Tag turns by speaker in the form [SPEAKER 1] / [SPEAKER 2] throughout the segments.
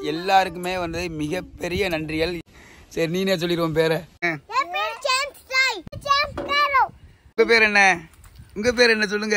[SPEAKER 1] எல்லாருக்குமே வந்து மிகப்பெரிய நன்றிகள் சரி நீனே சொல்லிடுவோம் பேரை உங்க பேர் என்ன உங்க பேர் என்ன சொல்லுங்க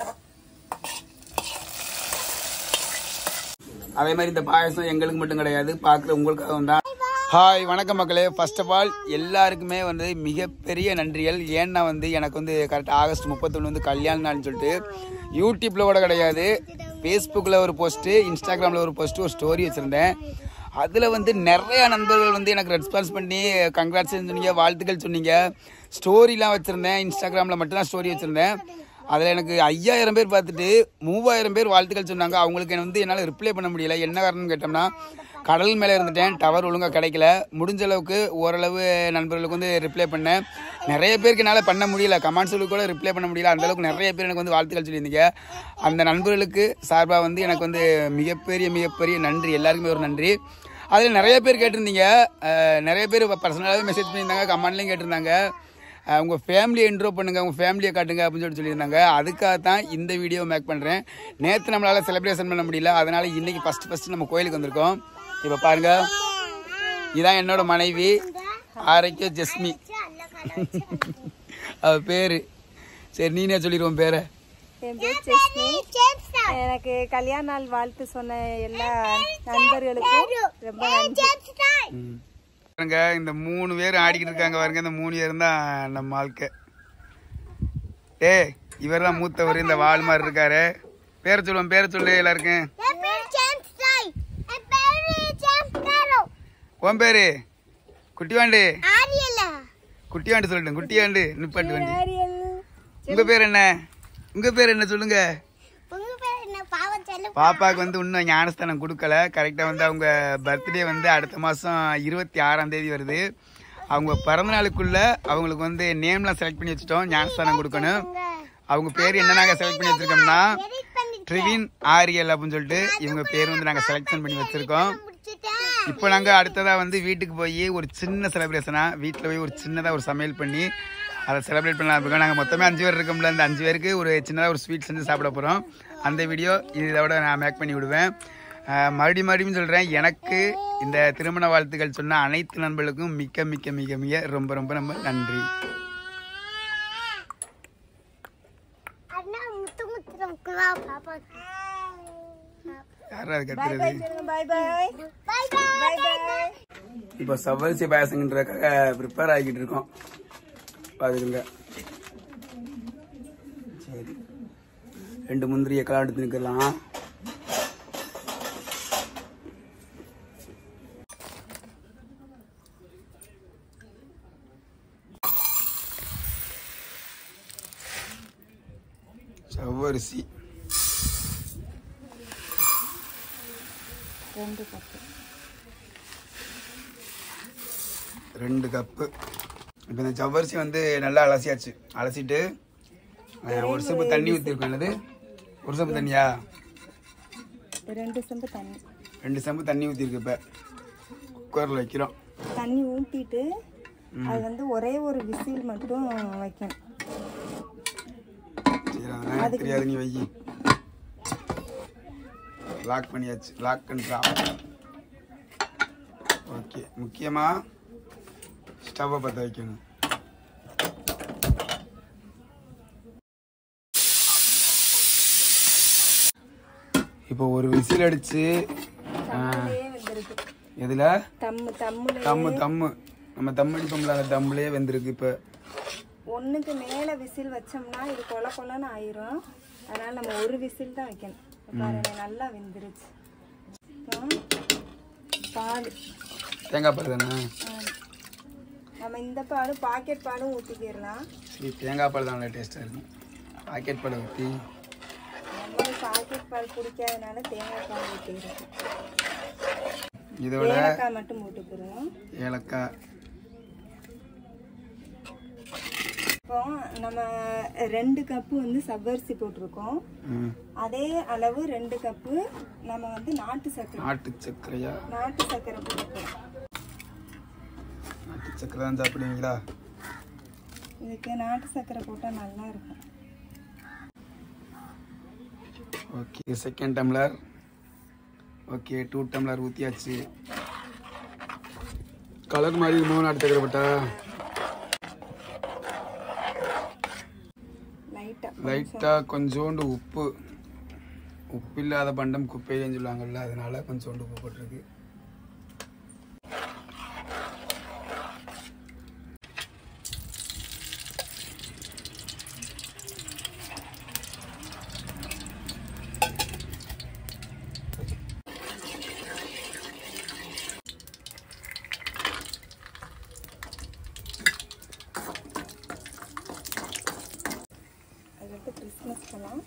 [SPEAKER 1] அதே மாதிரி இந்த பாயசம் எங்களுக்கு மட்டும் கிடையாது பார்க்குற உங்களுக்காக தான் ஹாய் வணக்கம் மக்களே ஃபர்ஸ்ட் ஆஃப் ஆல் எல்லாருக்குமே வந்து மிகப்பெரிய நன்றிகள் ஏன்னா வந்து எனக்கு வந்து கரெக்டாக ஆகஸ்ட் முப்பத்தொன்று வந்து கல்யாண நாள்னு சொல்லிட்டு யூடியூப்பில் கூட கிடையாது ஃபேஸ்புக்கில் ஒரு போஸ்ட்டு இன்ஸ்டாகிராமில் ஒரு போஸ்ட்டு ஒரு ஸ்டோரி வச்சுருந்தேன் அதில் வந்து நிறைய நண்பர்கள் வந்து எனக்கு ரெஸ்பான்ஸ் பண்ணி கங்க்ராட்ஸ் சொன்னீங்க வாழ்த்துக்கள் சொன்னீங்க ஸ்டோரிலாம் வச்சுருந்தேன் இன்ஸ்டாகிராமில் மட்டும்தான் ஸ்டோரி வச்சுருந்தேன் அதில் எனக்கு ஐயாயிரம் பேர் பார்த்துட்டு மூவாயிரம் பேர் வாழ்த்துக்கள் சொன்னாங்க அவங்களுக்கு என்ன வந்து என்னால் ரிப்ளை பண்ண முடியல என்ன காரணம்னு கேட்டோம்னா கடல் மேலே இருந்துட்டேன் டவர் ஒழுங்காக கிடைக்கல முடிஞ்ச அளவுக்கு ஓரளவு நண்பர்களுக்கு வந்து ரிப்ளை பண்ணேன் நிறைய பேருக்கு என்னால் பண்ண முடியல கமெண்ட்ஸுக்கு கூட ரிப்ளை பண்ண முடியல அந்த அளவுக்கு நிறைய பேர் எனக்கு வந்து வாழ்த்துக்கள் சொல்லியிருந்தீங்க அந்த நண்பர்களுக்கு சார்பாக வந்து எனக்கு வந்து மிகப்பெரிய மிகப்பெரிய நன்றி எல்லாருக்குமே ஒரு நன்றி அதில் நிறைய பேர் கேட்டிருந்தீங்க அஹ் நிறைய பேர் பர்சனலாகவே மெசேஜ் பண்ணியிருந்தாங்க கமெண்ட்லையும் கேட்டிருந்தாங்க அஹ் உங்க ஃபேமிலியை இன்ட்ரோ பண்ணுங்க உங்க ஃபேமிலியை காட்டுங்க அப்படின்னு சொல்லி சொல்லியிருந்தாங்க அதுக்காக தான் இந்த வீடியோ மேக் பண்றேன் நேற்று நம்மளால செலிப்ரேஷன் பண்ண முடியல அதனால இன்னைக்கு ஃபர்ஸ்ட் ஃபர்ஸ்ட் நம்ம கோயிலுக்கு வந்திருக்கோம் இப்போ பாருங்க இதான் என்னோட மனைவி ஆரோக்கிய ஜஸ்மி அவ பேரு சரி நீனே சொல்லிடுவோம் பேரை
[SPEAKER 2] என் பேர் செஸ்மி எனக்கு கல்யாண நாள் வாழ்த்து சொன்ன எல்லா நண்பர்களுக்கும் ரொம்ப நன்றி
[SPEAKER 1] பாருங்க இந்த மூணு பேர் ஆடிக்கிட்டு இருக்காங்க பாருங்க இந்த மூணு பேரும் தான் நம்ம ஆட்க ஏ இவர் தான் மூத்தவர் இந்த வால் மாதிரி இருக்காரு பேரை சொல்லுவோம் பேரை சொல்லு எல்லாருக்கும் உன் பேரு குட்டிவாண்டு குட்டிவாண்டு சொல்லட்டும் குட்டிவாண்டு நிப்பாட்டு வண்டி
[SPEAKER 2] ஆரியல்
[SPEAKER 1] உங்க பேர் என்ன உங்க பேர் என்ன சொல்லுங்க பாப்பாவுக்கு வந்து இன்னும் ஞானஸ்தானம் கொடுக்கல கரெக்டாக வந்து அவங்க பர்த்டே வந்து அடுத்த மாதம் இருபத்தி ஆறாம் தேதி வருது அவங்க பிறந்த நாளுக்குள்ள அவங்களுக்கு வந்து நேம்லாம் செலக்ட் பண்ணி வச்சுட்டோம் ஞானஸ்தானம் கொடுக்கணும் அவங்க பேர் என்ன நாங்கள் செலக்ட் பண்ணி வச்சிருக்கோம்னா ட்ரிவின் ஆரியல் அப்படின்னு சொல்லிட்டு இவங்க பேர் வந்து நாங்கள் செலக்ஷன் பண்ணி வச்சிருக்கோம் இப்போ நாங்கள் அடுத்ததாக வந்து வீட்டுக்கு போய் ஒரு சின்ன செலிப்ரேஷனாக வீட்டில் போய் ஒரு சின்னதாக ஒரு சமையல் பண்ணி அதை செலிப்ரேட் பண்ணலாம் இருக்கோம் நாங்கள் மொத்தமே அஞ்சு பேர் இருக்கோம்ல அந்த அஞ்சு பேருக்கு ஒரு சின்னதாக ஒரு ஸ்வீட் செஞ்சு சாப்பிட போகிறோம் அந்த வீடியோ இதோட நான் மேக் பண்ணி விடுவேன் அஹ் மறுபடியும் மறுபடியும் சொல்கிறேன் எனக்கு இந்த திருமண வாழ்த்துக்கள் சொன்ன அனைத்து நண்பர்களுக்கும் மிக்க மிக்க மிக மிக ரொம்ப ரொம்ப ரொம்ப நன்றி யாரா அது கத்துறது
[SPEAKER 2] பாய் பாய் பாய் பாய்
[SPEAKER 1] இப்போ சவல்சி பாயசங்கன்றதுக்காக ப்ரிப்பேர் ஆகிக்கிட்டு இருக்கோம் பார்த்துக்குங்க சரி ரெண்டு முந்திரியை கலாண்டு நிற்கலாம் சவ்வரிசி
[SPEAKER 2] ரெண்டு கப்பு
[SPEAKER 1] ரெண்டு கப்பு இப்போ இந்த ஜவ்வரிசி வந்து நல்லா அலசியாச்சு அலசிட்டு அஹ், ஒரு சம்பு தண்ணி ஊற்றிருக்கோம் என்னது ஒரு சம்பு தண்ணியா
[SPEAKER 2] ரெண்டு செம்பு தண்ணி
[SPEAKER 1] ரெண்டு சம்பு தண்ணி ஊற்றிருக்கு இப்போ குக்கரில் வைக்கிறோம்
[SPEAKER 2] தண்ணி ஊற்றிட்டு அது வந்து ஒரே ஒரு விசில் மட்டும் வைக்கணும்
[SPEAKER 1] சரி அதெல்லாம் எனக்கு தெரியாது நீ வை லாக் பண்ணியாச்சு லாக் பண்ணுறா ஓகே முக்கியமாக ஸ்டவ்வை பற்ற வைக்கணும் இப்போ ஒரு விசில் அடிச்சு
[SPEAKER 2] தம்முலயே வெந்திருக்கு
[SPEAKER 1] எதுல
[SPEAKER 2] தம்மு தம்முல
[SPEAKER 1] தம்மு தம்மு நம்ம தம் அடிப்போம்ல அந்த தம்முலயே வெந்திருக்கு இப்போ
[SPEAKER 2] ஒண்ணுக்கு மேல விசில் வச்சோம்னா இது கொல கொலன்னு ஆயிரும் அதனால நம்ம ஒரு விசில் தான் வைக்கணும் பாருங்க நல்லா வெந்துருச்சு இப்போ பால்
[SPEAKER 1] தேங்காய் பால் தானே
[SPEAKER 2] ஆ. நம்ம இந்த பால் பாக்கெட் பாலும் ஊற்றிக்கிடலாம்
[SPEAKER 1] சரி தேங்காய் பால் தான் நல்லா டேஸ்ட்டாக இருக்கும் பாக்கெட் பால் ஊற்றி
[SPEAKER 2] நம்மளும் பாக்கெட் பால் குடிக்காதனால தேங்காய் பால் ஊற்றிக்கிறோம்
[SPEAKER 1] இதோட
[SPEAKER 2] ஏலக்காய் மட்டும் போட்டுக்கிறோம்
[SPEAKER 1] ஏலக்காய்
[SPEAKER 2] இப்போ நம்ம ரெண்டு கப்பு வந்து சவ்வரிசி போட்டிருக்கோம்
[SPEAKER 1] ம்,
[SPEAKER 2] அதே அளவு ரெண்டு கப்பு நம்ம வந்து நாட்டு சர்க்கரை
[SPEAKER 1] நாட்டு சர்க்கரையா
[SPEAKER 2] நாட்டு சர்க்கரை போட்டுக்கிறோம்
[SPEAKER 1] நாட்டு சர்க்கரை தான் சாப்பிடுவீங்களா
[SPEAKER 2] இதுக்கு நாட்டு சர்க்கரை போட்டால் நல்லா இருக்கும்
[SPEAKER 1] okay second tumbler okay two tumbler ஊற்றியாச்சு கலர் மாதிரி மூணு எடுத்துக்கிறப்பட்டா
[SPEAKER 2] லைட்டா
[SPEAKER 1] லைட்டாக கொஞ்சோண்டு உப்பு உப்பு இல்லாத பண்டம் குப்பையிலேன்னு சொல்லுவாங்கல்ல அதனால கொஞ்சோண்டு உப்பு போட்டிருக்கு
[SPEAKER 2] அதுக்கு கிறிஸ்மஸ் பழம்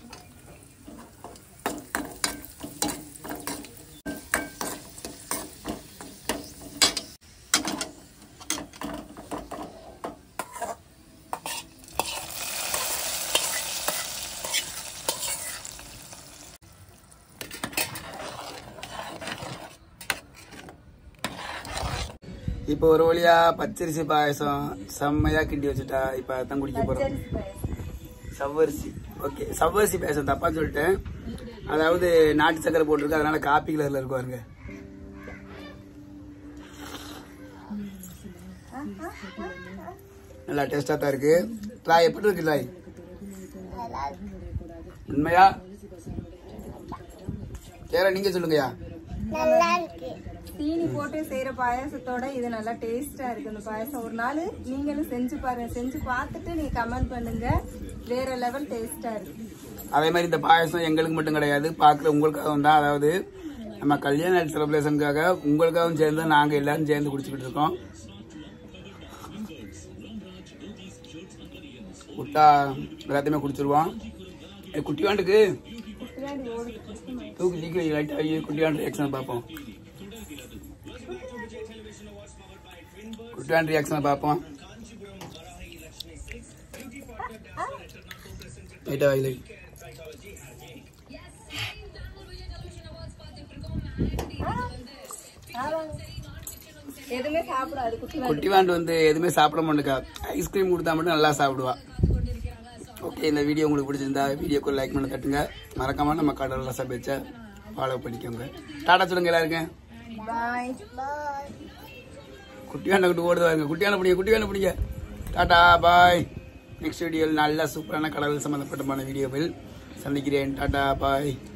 [SPEAKER 1] இப்போ ஒரு வழியா பச்சரிசி பாயசம் செம்மையா கிண்டி வச்சுட்டா இப்போ அதான் குடிக்க போறோம்
[SPEAKER 2] பச்சரிசி பாயாசம்
[SPEAKER 1] சவ்வரிசி ஓகே சவ்வரிசி பாயசம் தப்பா சொல்லிட்டேன் அதாவது நாட்டு சக்கரை போட்டிருக்கு அதனால காப்பி கலர்ல இருக்கும் பாருங்க நல்லா டேஸ்டா தான் இருக்கு ட்ராய் எப்படி இருக்கு ட்ராய் உண்மையா கேரா நீங்க சொல்லுங்கய்யா
[SPEAKER 2] சீனி போட்டு செய்யற பாயாசத்தோட இது நல்லா டேஸ்டா இருக்கு இந்த பாயாசம் ஒரு நாள் நீங்களும் செஞ்சு பாருங்க செஞ்சு பார்த்துட்டு நீங்க கமெண்ட் பண்ணுங்க வேற லெவல் டேஸ்டா இருக்கு
[SPEAKER 1] அதே மாதிரி இந்த பாயசம் எங்களுக்கு மட்டும் கிடையாது பார்க்குற உங்களுக்காகவும் தான் அதாவது நம்ம கல்யாண செலிப்ரேஷனுக்காக உங்களுக்காகவும் சேர்ந்து நாங்கள் எல்லாரும் சேர்ந்து குடிச்சுக்கிட்டு இருக்கோம் விட்டா எல்லாத்தையுமே குடிச்சிருவோம் ஏ, குட்டிவாண்டுக்கு
[SPEAKER 2] பின்னாடி ஓடுது
[SPEAKER 1] தூக்கி தூக்கி லைட் ஆகி குட்டிவாண்டு ரியாக்ஷன் பார்ப்போம் குட்டிவாண்டு ரியாக்ஷன் பார்ப்போம் லைட்டாக ஆகி லைட்
[SPEAKER 2] எதுவுமே சாப்பிடாது குட்டி
[SPEAKER 1] குட்டிவாண்டு வந்து எதுவுமே சாப்பிட மாட்டேக்கா ஐஸ்கிரீம் கொடுத்தா மட்டும் நல்லா சாப்பிடுவா ஓகே இந்த வீடியோ உங்களுக்கு பிடிச்சிருந்தா வீடியோக்கு லைக் பண்ண தட்டுங்க மறக்காம நம்ம கடல் ரசம் பேச்ச ஃபாலோ பண்ணிக்கோங்க டாடா சொல்லுங்க எல்லாருக்கும்
[SPEAKER 2] பாய்
[SPEAKER 1] குட்டியாண்ட விட்டு ஓடுது வாங்க குட்டியான பிடிங்க குட்டியான பிடிங்க டாடா பாய் நெக்ஸ்ட் வீடியோவில் நல்ல சூப்பரான கடல் சம்மந்தப்பட்டமான வீடியோவில் சந்திக்கிறேன் டாடா பாய்